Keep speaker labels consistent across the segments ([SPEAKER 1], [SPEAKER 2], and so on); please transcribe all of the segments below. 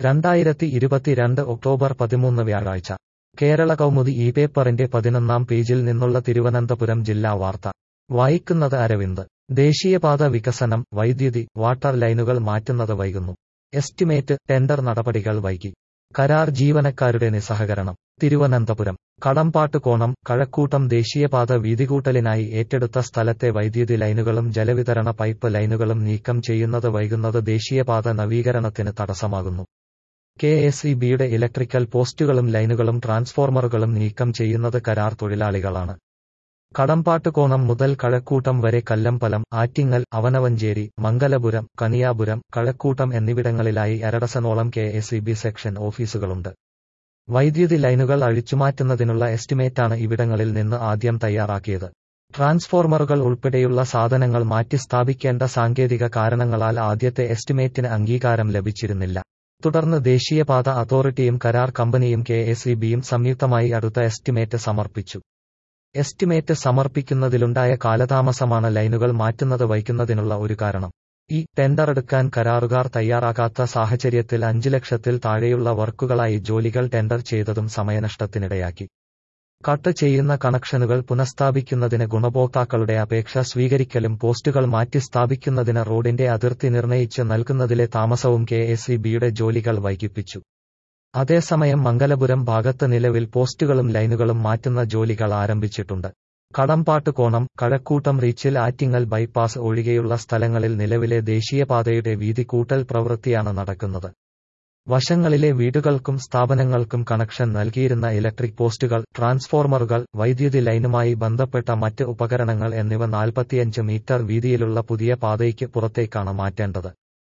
[SPEAKER 1] രണ്ടായിരത്തി ഇരുപത്തിരണ്ട് ഒക്ടോബർ പതിമൂന്ന് വ്യാഴാഴ്ച കേരള കൗമുദി ഈ പേപ്പറിന്റെ പതിനൊന്നാം പേജിൽ നിന്നുള്ള തിരുവനന്തപുരം ജില്ലാ വാർത്ത വായിക്കുന്നത് അരവിന്ദ് ദേശീയപാത വികസനം വൈദ്യുതി വാട്ടർ ലൈനുകൾ മാറ്റുന്നത് വൈകുന്നു എസ്റ്റിമേറ്റ് ടെൻഡർ നടപടികൾ വൈകി കരാർ ജീവനക്കാരുടെ നിസ്സഹകരണം തിരുവനന്തപുരം കടമ്പാട്ട് കോണം കഴക്കൂട്ടം ദേശീയപാത വീതികൂട്ടലിനായി ഏറ്റെടുത്ത സ്ഥലത്തെ വൈദ്യുതി ലൈനുകളും ജലവിതരണ പൈപ്പ് ലൈനുകളും നീക്കം ചെയ്യുന്നത് വൈകുന്നത് ദേശീയപാത നവീകരണത്തിന് തടസ്സമാകുന്നു കെ എസ് ഇ ബിയുടെ ഇലക്ട്രിക്കൽ പോസ്റ്റുകളും ലൈനുകളും ട്രാൻസ്ഫോർമറുകളും നീക്കം ചെയ്യുന്നത് കരാർ തൊഴിലാളികളാണ് കടമ്പാട്ടുകോണം മുതൽ കഴക്കൂട്ടം വരെ കല്ലമ്പലം ആറ്റിങ്ങൽ അവനവഞ്ചേരി മംഗലപുരം കണിയാപുരം കഴക്കൂട്ടം എന്നിവിടങ്ങളിലായി അരഡസനോളം K S E B section ഓഫീസുകളുണ്ട് വൈദ്യുതി ലൈനുകൾ അഴിച്ചുമാറ്റുന്നതിനുള്ള എസ്റ്റിമേറ്റാണ് ഇവിടങ്ങളിൽ നിന്ന് ആദ്യം തയ്യാറാക്കിയത് ട്രാൻസ്ഫോർമറുകൾ ഉൾപ്പെടെയുള്ള സാധനങ്ങൾ മാറ്റിസ്ഥാപിക്കേണ്ട സാങ്കേതിക കാരണങ്ങളാൽ ആദ്യത്തെ എസ്റ്റിമേറ്റിന് അംഗീകാരം ലഭിച്ചിരുന്നില്ല തുടർന്ന് ദേശീയപാത അതോറിറ്റിയും കരാർ കമ്പനിയും കെ എസ് ഇ ബിയും സംയുക്തമായി അടുത്ത എസ്റ്റിമേറ്റ് സമർപ്പിച്ചു എസ്റ്റിമേറ്റ് സമർപ്പിക്കുന്നതിലുണ്ടായ കാലതാമസമാണ് ലൈനുകൾ മാറ്റുന്നത് വയ്ക്കുന്നതിനുള്ള ഒരു കാരണം ഈ ടെൻഡർ എടുക്കാൻ കരാറുകാർ തയ്യാറാകാത്ത സാഹചര്യത്തിൽ അഞ്ചു ലക്ഷത്തിൽ താഴെയുള്ള വർക്കുകളായി ജോലികൾ ടെൻഡർ ചെയ്തതും സമയനഷ്ടത്തിനിടയാക്കി കട്ട് ചെയ്യുന്ന കണക്ഷനുകൾ പുനഃസ്ഥാപിക്കുന്നതിന് ഗുണഭോക്താക്കളുടെ അപേക്ഷ സ്വീകരിക്കലും പോസ്റ്റുകൾ മാറ്റി സ്ഥാപിക്കുന്നതിന് റോഡിന്റെ അതിർത്തി നിർണയിച്ച് നൽകുന്നതിലെ താമസവും കെ എസ് ഇ ബിയുടെ ജോലികൾ വൈകിപ്പിച്ചു അതേസമയം മംഗലപുരം ഭാഗത്ത് നിലവിൽ പോസ്റ്റുകളും ലൈനുകളും മാറ്റുന്ന ജോലികൾ ആരംഭിച്ചിട്ടുണ്ട് കടമ്പാട്ട് കോണം കഴക്കൂട്ടം റീച്ചിൽ ആറ്റിങ്ങൽ ബൈപ്പാസ് ഒഴികെയുള്ള സ്ഥലങ്ങളിൽ നിലവിലെ ദേശീയപാതയുടെ വീതി കൂട്ടൽ പ്രവൃത്തിയാണ് നടക്കുന്നത് വശങ്ങളിലെ വീടുകൾക്കും സ്ഥാപനങ്ങൾക്കും കണക്ഷൻ നൽകിയിരുന്ന ഇലക്ട്രിക് പോസ്റ്റുകൾ ട്രാൻസ്ഫോർമറുകൾ വൈദ്യുതി ലൈനുമായി ബന്ധപ്പെട്ട മറ്റ് ഉപകരണങ്ങൾ എന്നിവ നാൽപ്പത്തിയഞ്ച് മീറ്റർ വീതിയിലുള്ള പുതിയ പാതയ്ക്ക് പുറത്തേക്കാണ് മാറ്റേണ്ടത്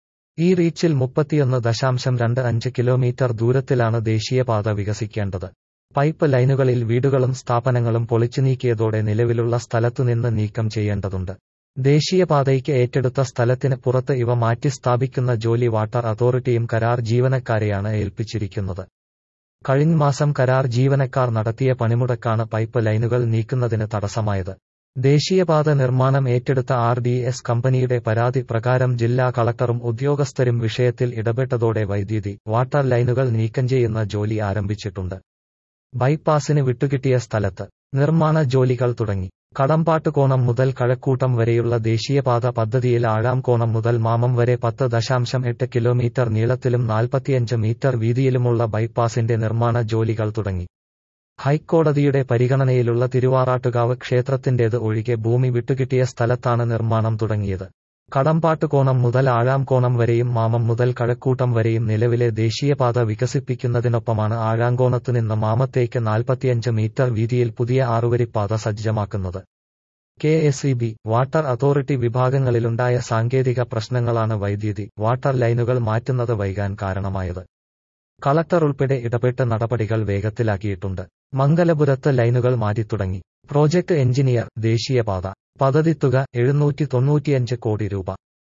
[SPEAKER 1] ഈ റീച്ചിൽ മുപ്പത്തിയൊന്ന് ദശാംശം രണ്ട് അഞ്ച് കിലോമീറ്റർ ദൂരത്തിലാണ് ദേശീയപാത വികസിക്കേണ്ടത് പൈപ്പ് ലൈനുകളിൽ വീടുകളും സ്ഥാപനങ്ങളും പൊളിച്ചു നീക്കിയതോടെ നിലവിലുള്ള സ്ഥലത്തുനിന്ന് നീക്കം ചെയ്യേണ്ടതുണ്ട് ദേശീയപാതയ്ക്ക് ഏറ്റെടുത്ത സ്ഥലത്തിന് പുറത്ത് ഇവ മാറ്റി സ്ഥാപിക്കുന്ന ജോലി വാട്ടർ അതോറിറ്റിയും കരാർ ജീവനക്കാരെയാണ് ഏൽപ്പിച്ചിരിക്കുന്നത് കഴിഞ്ഞ മാസം കരാർ ജീവനക്കാർ നടത്തിയ പണിമുടക്കാണ് പൈപ്പ് ലൈനുകൾ നീക്കുന്നതിന് തടസ്സമായത് ദേശീയപാത നിർമ്മാണം ഏറ്റെടുത്ത ആർ ഡി എസ് കമ്പനിയുടെ പരാതി പ്രകാരം ജില്ലാ കളക്ടറും ഉദ്യോഗസ്ഥരും വിഷയത്തിൽ ഇടപെട്ടതോടെ വൈദ്യുതി വാട്ടർ ലൈനുകൾ നീക്കം ചെയ്യുന്ന ജോലി ആരംഭിച്ചിട്ടുണ്ട് ബൈപ്പാസിന് വിട്ടുകിട്ടിയ സ്ഥലത്ത് നിർമ്മാണ ജോലികൾ തുടങ്ങി കടമ്പാട്ടുകോണം മുതൽ കഴക്കൂട്ടം വരെയുള്ള ദേശീയപാത പദ്ധതിയിൽ ആഴാംകോണം മുതൽ മാമം വരെ പത്ത് ദശാംശം എട്ട് കിലോമീറ്റർ നീളത്തിലും നാൽപ്പത്തിയഞ്ച് മീറ്റർ വീതിയിലുമുള്ള ബൈപ്പാസിന്റെ നിർമ്മാണ ജോലികൾ തുടങ്ങി ഹൈക്കോടതിയുടെ പരിഗണനയിലുള്ള തിരുവാറാട്ടുകാവ് ക്ഷേത്രത്തിന്റേത് ഒഴികെ ഭൂമി വിട്ടുകിട്ടിയ സ്ഥലത്താണ് നിർമ്മാണം തുടങ്ങിയത് കടമ്പാട്ടുകോണം മുതൽ ആഴാംകോണം വരെയും മാമം മുതൽ കഴക്കൂട്ടം വരെയും നിലവിലെ ദേശീയപാത വികസിപ്പിക്കുന്നതിനൊപ്പമാണ് ആഴാങ്കോണത്ത് നിന്ന് മാമത്തേക്ക് നാൽപ്പത്തിയഞ്ച് മീറ്റർ വീതിയിൽ പുതിയ ആറുവരിപ്പാത സജ്ജമാക്കുന്നത് K S E B water authority വിഭാഗങ്ങളിലുണ്ടായ സാങ്കേതിക പ്രശ്നങ്ങളാണ് വൈദ്യുതി വാട്ടർ ലൈനുകൾ മാറ്റുന്നത് വൈകാൻ കാരണമായത് കളക്ടർ ഉൾപ്പെടെ ഇടപെട്ട് നടപടികൾ വേഗത്തിലാക്കിയിട്ടുണ്ട് മംഗലപുരത്ത് ലൈനുകൾ മാറ്റിത്തുടങ്ങി പ്രോജക്ട് എഞ്ചിനീയർ ദേശീയപാത പദ്ധതിത്തുക എഴുന്നൂറ്റി തൊണ്ണൂറ്റിയഞ്ച് കോടി രൂപ